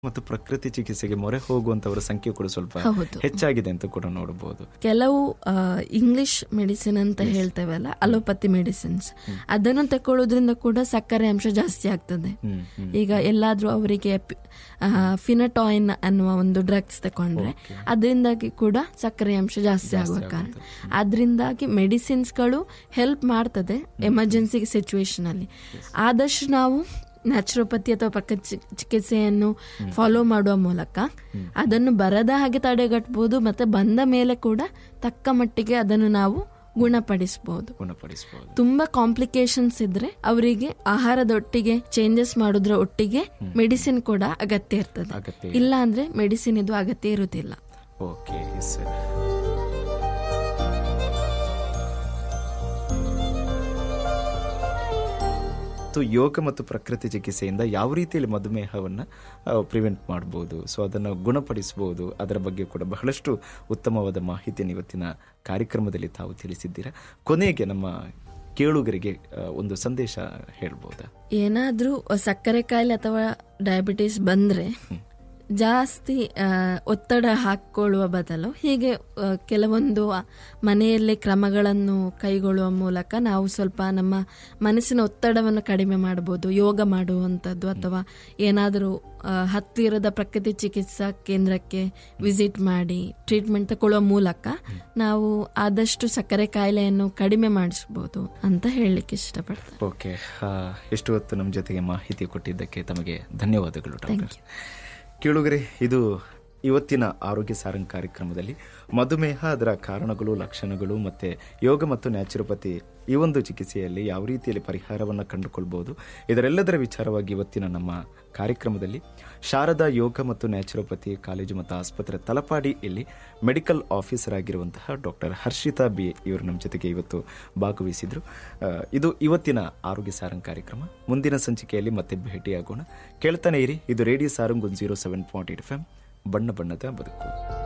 ಮತ್ತು ಪ್ರಕೃತಿ ಚಿಕಿತ್ಸೆಗೆ ಮೊರೆ ಹೋಗುವಂತವರ ಸಂಖ್ಯೆ ಕೂಡ ಸ್ವಲ್ಪ ಹೌದು. ಹೆಚ್ಚಾಗಿದೆ ಅಂತ ಕೂಡ ನೋಡಬಹುದು ಕೆಲವು ಇಂಗ್ಲಿಷ್ ಮೆಡಿಸಿನ್ ಅಂತ ಹೇಳ್ತೇವಲ್ಲ ಅಲೋಪತಿ ಮೆಡಿಸಿನ್ಸ್ ಅದನ್ನು ತಕೊಳ್ಳೋದ್ರಿಂದ ಕೂಡ ಸಕ್ಕರೆ ಅಂಶ ಜಾಸ್ತಿ ಆಗ್ತದೆ ಹ್ಮ್ ಹ್ಮ್ ಈಗ ಎಲ್ಲಾದ್ರೂ ಅವರಿಗೆ ಫಿನಟಾಯಿನ್ ಅನ್ನುವ ಒಂದು ಡ್ರಗ್ಸ್ ತಕೊಂಡ್ರೆ ಅದರಿಂದಾಗಿ ಕೂಡ ಸಕ್ಕರೆ ಅಂಶ ಜಾಸ್ತಿ ಆಗುವ ಕಾರಣ ಅದರಿಂದಾಗಿ ಮೆಡಿಸಿನ್ಸ್ಗಳು ಹೆಲ್ಪ್ ಮಾಡ್ತದೆ ಎಮರ್ಜೆನ್ಸಿ ಸಿಚುವೇಶನ್ ಅಲ್ಲಿ ಆದಷ್ಟು ನಾವು ನ್ಯಾಚುರೋಪತಿ ಅಥವಾ ಪಕ್ಕ ಚಿ- ಚಿಕಿತ್ಸೆಯನ್ನು ಫಾಲೋ ಮಾಡುವ ಮೂಲಕ ಅದನ್ನು ಬರದ ಹಾಗೆ ತಡೆಗಟ್ಟಬಹುದು ಮತ್ತೆ ಬಂದ ಮೇಲೆ ಕೂಡ ತಕ್ಕ ಮಟ್ಟಿಗೆ ಅದನ್ನು ನಾವು ಗುಣಪಡಿಸಬಹುದು ಗುಣಪಡಿಸಬಹುದು ತುಂಬಾ ಕಾಂಪ್ಲಿಕೇಶನ್ಸ್ ಇದ್ರೆ ಅವರಿಗೆ ಆಹಾರದ ಒಟ್ಟಿಗೆ ಚೇಂಜಸ್ ಮಾಡೋದ್ರ ಒಟ್ಟಿಗೆ ಮೆಡಿಸಿನ್ ಕೂಡ ಅಗತ್ಯ ಇರ್ತದೆ ಅಗತ್ಯ ಇಲ್ಲ ಅಂದ್ರೆ ಮೆಡಿಸಿನ್ ಇದು ಅಗತ್ಯ ಇರುವುದಿಲ್ಲ ಓಕೆ ಸರ್ ಮತ್ತು ಯೋಗ ಮತ್ತು ಪ್ರಕೃತಿ ಚಿಕಿತ್ಸೆಯಿಂದ ಯಾವ ರೀತಿಯಲ್ಲಿ ಮಧುಮೇಹವನ್ನು ಪ್ರಿವೆಂಟ್ ಮಾಡಬಹುದು ಸೊ ಅದನ್ನು ಗುಣಪಡಿಸಬಹುದು ಅದರ ಬಗ್ಗೆ ಕೂಡ ಬಹಳಷ್ಟು ಉತ್ತಮವಾದ ಮಾಹಿತಿಯನ್ನು ಇವತ್ತಿನ ಕಾರ್ಯಕ್ರಮದಲ್ಲಿ ತಾವು ತಿಳಿಸಿದ್ದೀರಾ ಕೊನೆಗೆ ನಮ್ಮ ಕೇಳುಗರಿಗೆ ಆ, ಒಂದು ಸಂದೇಶ ಹೇಳ್ಬೋದಾ ಏನಾದ್ರೂ ಸಕ್ಕರೆ ಕಾಯಿಲೆ ಅಥವಾ ಡಯಾಬಿಟಿಸ್ ಬಂದ್ರೆ ಜಾಸ್ತಿ ಆ, ಒತ್ತಡ ಹಾಕೊಳ್ಳುವ ಬದಲು ಹೀಗೆ ಆ, ಕೆಲವೊಂದು ಆ, ಮನೆಯಲ್ಲೇ ಕ್ರಮಗಳನ್ನು ಕೈಗೊಳ್ಳುವ ಮೂಲಕ ನಾವು ಸ್ವಲ್ಪ ನಮ್ಮ ಮನಸ್ಸಿನ ಒತ್ತಡವನ್ನು ಕಡಿಮೆ ಮಾಡಬಹುದು ಯೋಗ ಮಾಡುವಂಥದ್ದು ಅಥವಾ ಏನಾದರೂ ಆ, ಹತ್ತಿರದ ಪ್ರಕೃತಿ ಚಿಕಿತ್ಸಾ ಕೇಂದ್ರಕ್ಕೆ ವಿಸಿಟ್ ಮಾಡಿ ಟ್ರೀಟ್ಮೆಂಟ್ ತಗೊಳ್ಳುವ ಮೂಲಕ ನಾವು ಆದಷ್ಟು ಸಕ್ಕರೆ ಕಾಯಿಲೆಯನ್ನು ಕಡಿಮೆ ಮಾಡಿಸಬಹುದು ಅಂತ ಹೇಳಲಿಕ್ಕೆ ಇಷ್ಟಪಡ್ತೇನೆ ಓಕೆ ಆ, ಎಷ್ಟು ಹೊತ್ತು ನಮ್ಮ ಜೊತೆಗೆ ಮಾಹಿತಿ ಕೊಟ್ಟಿದ್ದಕ್ಕೆ ತಮಗೆ ಧನ್ಯವಾದಗಳು ಡಾಕ್ಟರ್ ಕೇಳುಗರೆ ಇದು ಇವತ್ತಿನ ಆರೋಗ್ಯ ಸಾರಂಗ್ ಕಾರ್ಯಕ್ರಮದಲ್ಲಿ ಮಧುಮೇಹ ಅದರ ಕಾರಣಗಳು ಲಕ್ಷಣಗಳು ಮತ್ತೆ ಯೋಗ ಮತ್ತು ನ್ಯಾಚುರೋಪತಿ ಈ ಒಂದು ಚಿಕಿತ್ಸೆಯಲ್ಲಿ ಯಾವ ರೀತಿಯಲ್ಲಿ ಪರಿಹಾರವನ್ನು ಕಂಡುಕೊಳ್ಬಹುದು ಇದರೆಲ್ಲದರ ವಿಚಾರವಾಗಿ ಇವತ್ತಿನ ನಮ್ಮ ಕಾರ್ಯಕ್ರಮದಲ್ಲಿ ಶಾರದಾ ಯೋಗ ಮತ್ತು ನ್ಯಾಚುರೋಪತಿ ಕಾಲೇಜು ಮತ್ತು ಆಸ್ಪತ್ರೆ ತಲಪಾಡಿ ಇಲ್ಲಿ ಮೆಡಿಕಲ್ ಆಫೀಸರ್ ಆಗಿರುವಂತಹ ಡಾಕ್ಟರ್ ಹರ್ಷಿತಾ ಬಿ ಇವರು ನಮ್ಮ ಜೊತೆಗೆ ಇವತ್ತು ಭಾಗವಹಿಸಿದ್ರು ಆ, ಇದು ಇವತ್ತಿನ ಆರೋಗ್ಯ ಸಾರಂಗ್ ಕಾರ್ಯಕ್ರಮ ಮುಂದಿನ ಸಂಚಿಕೆಯಲ್ಲಿ ಮತ್ತೆ ಭೇಟಿಯಾಗೋಣ ಕೇಳ್ತಾನೆ ಇರಿ ಇದು ರೇಡಿಯೋ ಸಾರಂಗ್ ಒಂದು zero seven point eight F M ಬಣ್ಣ ಬಣ್ಣದ ಬದುಕು